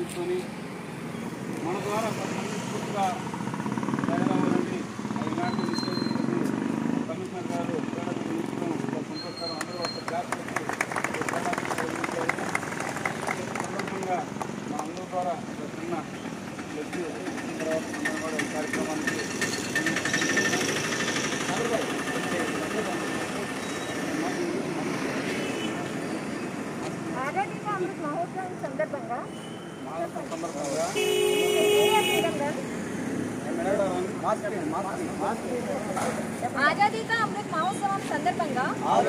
తీసుకొని మన ద్వారా కొంతమంది పూర్తిగా తయారవ్వాలని అది నాటి నిశ్చయించింది కమిషనర్ గారు క్రీడకు నిలుచుకుని సంతోషకరం అందరూ ఒక క్లాస్ పెట్టి ఈ క్రీడకు ప్రయత్నించారు. ఈ సందర్భంగా మా అందరి ద్వారా ఒక చిన్న వ్యక్తి వచ్చిన తర్వాత మనం కూడా ఈ కార్యక్రమానికి ఆజాదీ కా అమృత్ మహోత్సవం సందర్భంగా మహాత్మ సందర్భంగా ఇండియా ఫ్రీడమ్ రన్ ఆజాదీ కా అమృత్ మహోత్సవం సందర్భంగా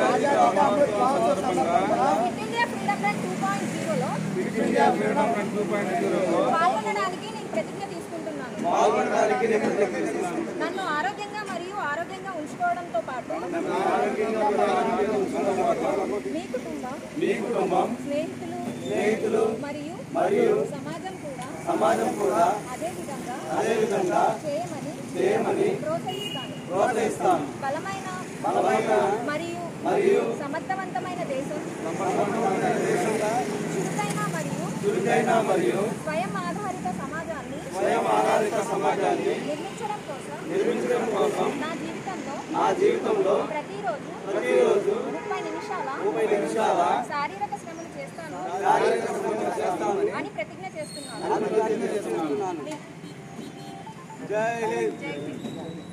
fit India freedom run two point జీరోలో India freedom run two point జీరోలో పాల్గొనడానికి నేను ప్రతిజ్ఞ తీసుకుంటున్నాను పాల్గొనడానికి నేను ప్రయత్నిస్తున్నాను. నన్ను ఆరోగ్యంగా మరియు ఆరోగ్యంగా ఉంచుకోవడంతో పాటు ఆరోగ్యంగా కూడా ఆరోగ్యంగా ఉంచుకోవడంతో పాటు మీ కుటుంబం మీ కుటుంబం స్నేహితులు స్నేహితులు మరియు మరియు సమాజం కూడా సమాజం కూడా అదే విధంగా అదే విధంగా చేయమని చేయమని ప్రోత్సహిస్తాను ప్రోత్సహిస్తాను బలమైన బలమైన మరియు మరియు సమర్థవంతమైన దేశం సంపన్నమైన దేశంగా చురుకైన మరియు చురుకైన మరియు స్వయం ఆధారిత సమాజాన్ని స్వయం ఆధారిత సమాజాన్ని నిర్మించడం కోసం నిర్మించడం కోసం నా జీవితంలో నా జీవితంలో ప్రతిరోజు ప్రతిరోజు ముప్పై నిమిషాల ముప్పై నిమిషాల శారీరక శ్రమను చేస్తాను శారీరక శ్రమ చేస్తానని అని ప్రతిజ్ఞ చేస్తున్నాను ప్రతిజ్ఞ చేస్తున్నాను. జై హింద్ జై హింద్